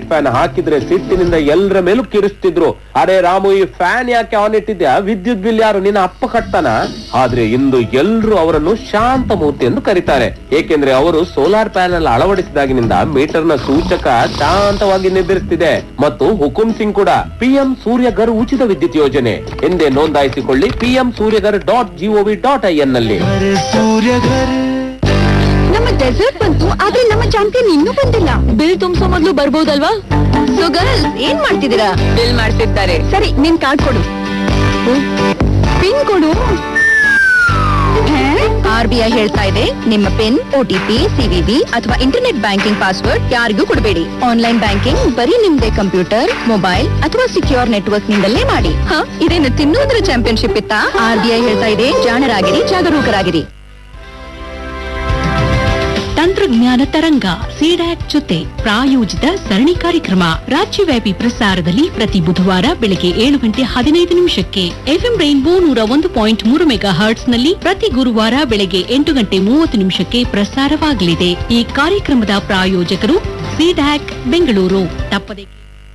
light fan ಹಾಕಿದ್ರೆ ಸಿಟ್ಟಿನಿಂದ ಎಲ್ಲರ ಮೇಲೂ ಕಿರಿಸ್ತಿದ್ರು ಅರೆ ರಾಮು ಈ ಫ್ಯಾನ್ ಯಾಕೆ ಆನ್ ಇಟ್ಟಿದ್ಯಾ ವಿದ್ಯುತ್ ಬಿಲ್ ಯಾರು ನಿನ್ನ ಅಪ್ಪ ಕಟ್ತಾನ ಆದ್ರೆ ಇಂದು ಎಲ್ರು ಅವರನ್ನು ಶಾಂತ ಮೂರ್ತಿ ಎಂದು ಕರೀತಾರೆ ಏಕೆಂದ್ರೆ ಅವರು ಸೋಲಾರ್ ಪ್ಯಾನೆಲ್ ಅಳವಡಿಸಿದಾಗಿನಿಂದ ಮೀಟರ್ ನ ಸೂಚಕ ಶಾಂತವಾಗಿ ನಿರ್ಧರಿಸುತ್ತಿದೆ ಮತ್ತು ಹುಕುಂ ಸಿಂಗ್ ಕೂಡ ಪಿಎಂ ಸೂರ್ಯಗರ್ ಉಚಿತ ವಿದ್ಯುತ್ ಯೋಜನೆ ಎಂದೇ ನೋಂದಾಯಿಸಿಕೊಳ್ಳಿ PM Suryaghar dot GOV dot I N ನಲ್ಲಿ ನಮ್ಮ ಡೆಸರ್ಟ್ ಬಂತು ಆದ್ರೆ ನಮ್ಮ ಚಾಂಪಿಯನ್ ಇನ್ನೂ ಬಂದಿಲ್ಲ ಬಿಲ್ ತುಂಬಿಸೋ ಮೊದ್ಲು ಬರ್ಬೋದಲ್ವಾ ಸೊ ಗರ್ಲ್ಸ್ ಏನ್ ಮಾಡ್ತಿದ್ದೀರಾ ಬಿಲ್ ಮಾಡ್ತಿದ್ದಾರೆ ಸರಿ ನಿನ್ ಕಾರ್ಡ್ ಕೊಡು ಪಿನ್ ಕೊಡು ಆರ್ ಬಿ ಐ ಹೇಳ್ತಾ ಇದೆ ನಿಮ್ಮ ಪಿನ್ ಒಟಿಪಿ ಸಿವಿವಿ ಅಥವಾ ಇಂಟರ್ನೆಟ್ ಬ್ಯಾಂಕಿಂಗ್ ಪಾಸ್ವರ್ಡ್ ಯಾರಿಗೂ ಕೊಡಬೇಡಿ ಆನ್ಲೈನ್ ಬ್ಯಾಂಕಿಂಗ್ ಬರೀ ನಿಮ್ದೇ ಕಂಪ್ಯೂಟರ್ ಮೊಬೈಲ್ ಅಥವಾ ಸಿಕ್ಯೂರ್ ನೆಟ್ವರ್ಕ್ ನಿಂದಲೇ ಮಾಡಿ ಹ ಇದೇನು ತಿನ್ನುವುದರ ಚಾಂಪಿಯನ್ಶಿಪ್ ಇತ್ತಾ ಆರ್ ಬಿ ಐ ಹೇಳ್ತಾ ಇದೆ ಜಾಣರಾಗಿರಿ ಜಾಗರೂಕರಾಗಿರಿ ತಂತ್ರಜ್ಞಾನ ತರಂಗ ಸಿಡ್ಯಾಕ್ ಜೊತೆ ಪ್ರಾಯೋಜಿತ ಸರಣಿ ಕಾರ್ಯಕ್ರಮ ರಾಜ್ಯವ್ಯಾಪಿ ಪ್ರಸಾರದಲ್ಲಿ ಪ್ರತಿ ಬುಧವಾರ ಬೆಳಗ್ಗೆ ಏಳು ಗಂಟೆ ಹದಿನೈದು ನಿಮಿಷಕ್ಕೆ ಎಫ್ಎಂ ರೈನ್ಬೋ ನೂರ ಒಂದು ಪಾಯಿಂಟ್ ಮೂರು ಮೆಗಾ ಹರ್ಟ್ಸ್ ನಲ್ಲಿ ಪ್ರತಿ ಗುರುವಾರ ಬೆಳಗ್ಗೆ ಎಂಟು ಗಂಟೆ ಮೂವತ್ತು ನಿಮಿಷಕ್ಕೆ ಪ್ರಸಾರವಾಗಲಿದೆ ಈ ಕಾರ್ಯಕ್ರಮದ ಪ್ರಾಯೋಜಕರು ಸಿಡ್ಯಾಕ್ ಬೆಂಗಳೂರು ತಪ್ಪದೆ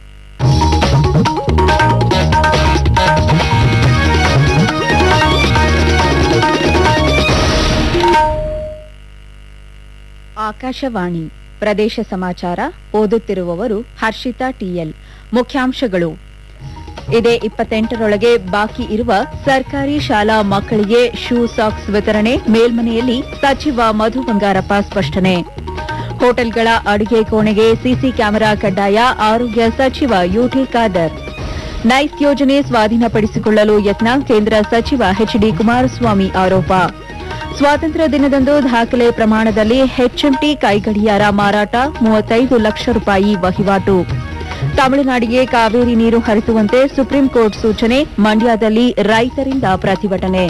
ಆಕಾಶವಾಣಿ ಪ್ರದೇಶ ಸಮಾಚಾರ ಓದುತ್ತಿರುವವರು ಹರ್ಷಿತಾ ಟಿಎಲ್ ಮುಖ್ಯಾಂಶಗಳು ಇದೇ ಇಪ್ಪತ್ತೆಂಟರೊಳಗೆ ಬಾಕಿ ಇರುವ ಸರ್ಕಾರಿ ಶಾಲಾ ಮಕ್ಕಳಿಗೆ ಶೂ ಸಾಕ್ಸ್ ವಿತರಣೆ ಮೇಲ್ಮನೆಯಲ್ಲಿ ಸಚಿವ ಮಧು ಬಂಗಾರಪ್ಪ ಸ್ಪಷ್ಟನೆ ಹೋಟೆಲ್ಗಳ ಅಡುಗೆ ಕೋಣೆಗೆ ಸಿಸಿ ಕ್ಯಾಮೆರಾ ಕಡ್ಡಾಯ ಆರೋಗ್ಯ ಸಚಿವ ಯುಟಿ ಖಾದರ್ ನೈಸ್ ಯೋಜನೆ ಸ್ವಾಧೀನಪಡಿಸಿಕೊಳ್ಳಲು ಯತ್ನ ಕೇಂದ್ರ ಸಚಿವ ಎಚ್ಡಿ ಕುಮಾರಸ್ವಾಮಿ ಆರೋಪ ಸ್ವಾತಂತ್ರ್ಯ ದಿನದಂದು ದಾಖಲೆ ಪ್ರಮಾಣದಲ್ಲಿ ಹೆಚ್ಎಂಟಿ ಕೈಗಡಿಯಾರ ಮಾರಾಟ ಮೂವತ್ತೈದು ಲಕ್ಷ ರೂಪಾಯಿ ವಹಿವಾಟು ತಮಿಳುನಾಡಿಗೆ ಕಾವೇರಿ ನೀರು ಹರಿಸುವಂತೆ ಸುಪ್ರೀಂ ಕೋರ್ಟ್ ಸೂಚನೆ ಮಂಡ್ಯದಲ್ಲಿ ರೈತರಿಂದ ಪ್ರತಿಭಟನೆ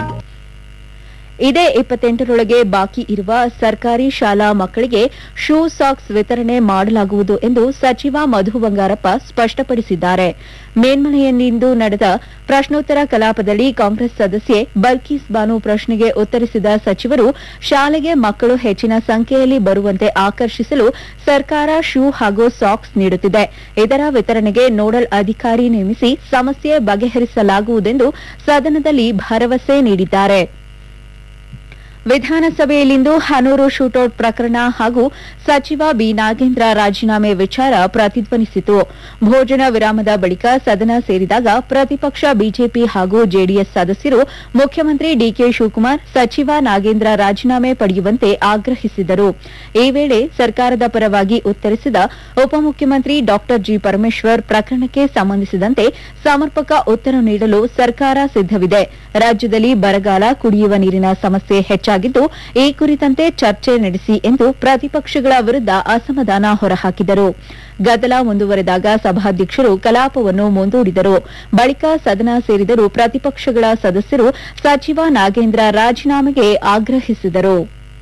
ಇದೇ ಇಪ್ಪತ್ತೆಂಟರೊಳಗೆ ಬಾಕಿ ಇರುವ ಸರ್ಕಾರಿ ಶಾಲಾ ಮಕ್ಕಳಿಗೆ ಶೂ ಸಾಕ್ಸ್ ವಿತರಣೆ ಮಾಡಲಾಗುವುದು ಎಂದು ಸಚಿವ ಮಧು ಬಂಗಾರಪ್ಪ ಸ್ಪಷ್ಟಪಡಿಸಿದ್ದಾರೆ ಮೇಲ್ಮನೆಯಲ್ಲಿಂದು ನಡೆದ ಪ್ರಶ್ನೋತ್ತರ ಕಲಾಪದಲ್ಲಿ ಕಾಂಗ್ರೆಸ್ ಸದಸ್ಯೆ ಬಲ್ಕೀಸ್ ಬಾನು ಪ್ರಶ್ನೆಗೆ ಉತ್ತರಿಸಿದ ಸಚಿವರು ಶಾಲೆಗೆ ಮಕ್ಕಳು ಹೆಚ್ಚಿನ ಸಂಖ್ಯೆಯಲ್ಲಿ ಬರುವಂತೆ ಆಕರ್ಷಿಸಲು ಸರ್ಕಾರ ಶೂ ಹಾಗೂ ಸಾಕ್ಸ್ ನೀಡುತ್ತಿದೆ ಇದರ ವಿತರಣೆಗೆ ನೋಡಲ್ ಅಧಿಕಾರಿ ನೇಮಿಸಿ ಸಮಸ್ಯೆ ಬಗೆಹರಿಸಲಾಗುವುದೆಂದು ಸದನದಲ್ಲಿ ಭರವಸೆ ನೀಡಿದ್ದಾರೆ ವಿಧಾನಸಭೆಯಲ್ಲಿಂದು ಹನೂರು ಶೂಟೌಟ್ ಪ್ರಕರಣ ಹಾಗೂ ಸಚಿವ ಬಿ ನಾಗೇಂದ್ರ ರಾಜೀನಾಮೆ ವಿಚಾರ ಪ್ರತಿಧ್ವನಿಸಿತು ಭೋಜನ ವಿರಾಮದ ಬಳಿಕ ಸದನ ಸೇರಿದಾಗ ಪ್ರತಿಪಕ್ಷ ಬಿಜೆಪಿ ಹಾಗೂ ಜೆಡಿಎಸ್ ಸದಸ್ಯರು ಮುಖ್ಯಮಂತ್ರಿ ಡಿಕೆ ಶಿವಕುಮಾರ್ ಸಚಿವ ನಾಗೇಂದ್ರ ರಾಜೀನಾಮೆ ಪಡೆಯುವಂತೆ ಆಗ್ರಹಿಸಿದರು ಈ ವೇಳೆ ಸರ್ಕಾರದ ಪರವಾಗಿ ಉತ್ತರಿಸಿದ ಉಪಮುಖ್ಯಮಂತ್ರಿ ಡಾ ಜಿ ಪರಮೇಶ್ವರ್ ಪ್ರಕರಣಕ್ಕೆ ಸಂಬಂಧಿಸಿದಂತೆ ಸಮರ್ಪಕ ಉತ್ತರ ನೀಡಲು ಸರ್ಕಾರ ಸಿದ್ದವಿದೆ ರಾಜ್ಯದಲ್ಲಿ ಬರಗಾಲ ಕುಡಿಯುವ ನೀರಿನ ಸಮಸ್ಯೆ ಹೆಚ್ಚಾಗಿದ್ದು ಈ ಕುರಿತಂತೆ ಚರ್ಚೆ ನಡೆಸಿ ಎಂದು ಪ್ರತಿಪಕ್ಷಗಳ ವಿರುದ್ಧ ಅಸಮಾಧಾನ ಹೊರಹಾಕಿದರು ಗದ್ದಲ ಮುಂದುವರೆದಾಗ ಸಭಾಧ್ಯಕ್ಷರು ಕಲಾಪವನ್ನು ಮುಂದೂಡಿದರು ಬಳಿಕ ಸದನ ಸೇರಿದರೂ ಪ್ರತಿಪಕ್ಷಗಳ ಸದಸ್ಯರು ಸಚಿವ ನಾಗೇಂದ್ರ ರಾಜೀನಾಮೆಗೆ ಆಗ್ರಹಿಸಿದರು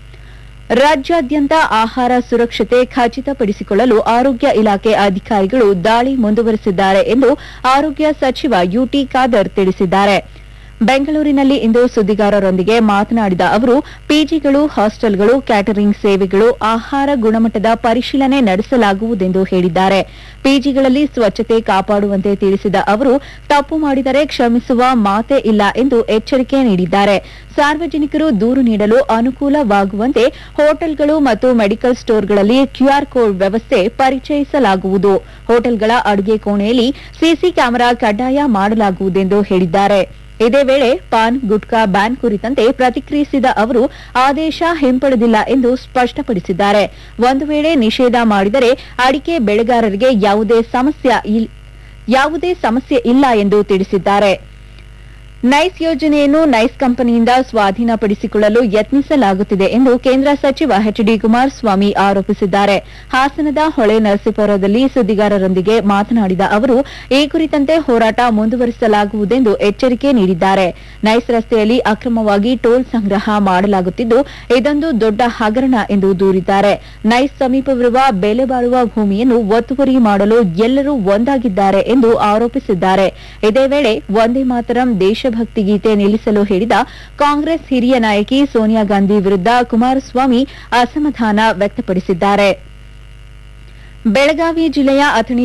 ರಾಜ್ಯಾದ್ಯಂತ ಆಹಾರ ಸುರಕ್ಷತೆ ಖಚಿತಪಡಿಸಿಕೊಳ್ಳಲು ಆರೋಗ್ಯ ಇಲಾಖೆ ಅಧಿಕಾರಿಗಳು ದಾಳಿ ಮುಂದುವರೆಸಿದ್ದಾರೆ ಎಂದು ಆರೋಗ್ಯ ಸಚಿವ ಯುಟಿ ಖಾದರ್ ತಿಳಿಸಿದ್ದಾರೆ ಬೆಂಗಳೂರಿನಲ್ಲಿ ಇಂದು ಸುದ್ದಿಗಾರರೊಂದಿಗೆ ಮಾತನಾಡಿದ ಅವರು ಪಿಜಿಗಳು ಹಾಸ್ಟೆಲ್ಗಳು ಕ್ಯಾಟರಿಂಗ್ ಸೇವೆಗಳು ಆಹಾರ ಗುಣಮಟ್ಟದ ಪರಿಶೀಲನೆ ನಡೆಸಲಾಗುವುದೆಂದು ಹೇಳಿದ್ದಾರೆ ಪಿಜಿಗಳಲ್ಲಿ ಸ್ವಚ್ಛತೆ ಕಾಪಾಡುವಂತೆ ತಿಳಿಸಿದ ಅವರು ತಪ್ಪು ಮಾಡಿದರೆ ಕ್ಷಮಿಸುವ ಮಾತೇ ಇಲ್ಲ ಎಂದು ಎಚ್ಚರಿಕೆ ನೀಡಿದ್ದಾರೆ ಸಾರ್ವಜನಿಕರು ದೂರು ನೀಡಲು ಅನುಕೂಲವಾಗುವಂತೆ ಹೋಟೆಲ್ಗಳು ಮತ್ತು ಮೆಡಿಕಲ್ ಸ್ಟೋರ್ಗಳಲ್ಲಿ ಕ್ಯೂಆರ್ ಕೋಡ್ ವ್ಯವಸ್ಥೆ ಪರಿಚಯಿಸಲಾಗುವುದು ಹೋಟೆಲ್ಗಳ ಅಡುಗೆ ಕೋಣೆಯಲ್ಲಿ ಸಿಸಿ ಕ್ಯಾಮೆರಾ ಕಡ್ಡಾಯ ಮಾಡಲಾಗುವುದೆಂದು ಹೇಳಿದ್ದಾರೆ ಇದೇ ವೇಳೆ ಪಾನ್ ಗುಟ್ಕಾ ಬ್ಯಾನ್ ಕುರಿತಂತೆ ಪ್ರತಿಕ್ರಿಯಿಸಿದ ಅವರು ಆದೇಶ ಹಿಂಪಡೆದಿಲ್ಲ ಎಂದು ಸ್ಪಷ್ಟಪಡಿಸಿದ್ದಾರೆ ಒಂದು ವೇಳೆ ನಿಷೇಧ ಮಾಡಿದರೆ ಅಡಿಕೆ ಬೆಳೆಗಾರರಿಗೆ ಯಾವುದೇ ಸಮಸ್ಯೆ ಇಲ್- ಯಾವುದೇ ಸಮಸ್ಯೆ ಇಲ್ಲ ಎಂದು ತಿಳಿಸಿದ್ದಾರೆ ನೈಸ್ ಯೋಜನೆಯನ್ನು ನೈಸ್ ಕಂಪನಿಯಿಂದ ಸ್ವಾಧೀನಪಡಿಸಿಕೊಳ್ಳಲು ಯತ್ನಿಸಲಾಗುತ್ತಿದೆ ಎಂದು ಕೇಂದ್ರ ಸಚಿವ ಎಚ್ ಡಿ ಕುಮಾರಸ್ವಾಮಿ ಆರೋಪಿಸಿದ್ದಾರೆ ಹಾಸನದ ಹೊಳೆ ನರಸೀಪುರದಲ್ಲಿ ಸುದ್ದಿಗಾರರೊಂದಿಗೆ ಮಾತನಾಡಿದ ಅವರು ಈ ಕುರಿತಂತೆ ಹೋರಾಟ ಮುಂದುವರಿಸಲಾಗುವುದೆಂದು ಎಚ್ಚರಿಕೆ ನೀಡಿದ್ದಾರೆ ನೈಸ್ ರಸ್ತೆಯಲ್ಲಿ ಅಕ್ರಮವಾಗಿ ಟೋಲ್ ಸಂಗ್ರಹ ಮಾಡಲಾಗುತ್ತಿದ್ದು ಇದೊಂದು ದೊಡ್ಡ ಹಗರಣ ಎಂದು ದೂರಿದ್ದಾರೆ ನೈಸ್ ಸಮೀಪವಿರುವ ಬೆಲೆ ಬಾಳುವ ಭೂಮಿಯನ್ನು ಒತ್ತುವರಿ ಮಾಡಲು ಎಲ್ಲರೂ ಒಂದಾಗಿದ್ದಾರೆ ಎಂದು ಆರೋಪಿಸಿದ್ದಾರೆ ಇದೇ ವೇಳೆ ಒಂದೇ ಮಾತರಂ ದೇಶಭಕ್ತಿ ಗೀತೆ ನಿಲ್ಲಿಸಲು ಹೇಳಿದ ಕಾಂಗ್ರೆಸ್ ಹಿರಿಯ ನಾಯಕಿ ಸೋನಿಯಾ ಗಾಂಧಿ ವಿರುದ್ಧ ಕುಮಾರಸ್ವಾಮಿ ಅಸಮಾಧಾನ ವ್ಯಕ್ತಪಡಿಸಿದ್ದಾರೆ ಬೆಳಗಾವಿ ಜಿಲ್ಲೆಯ ಅಥಣಿ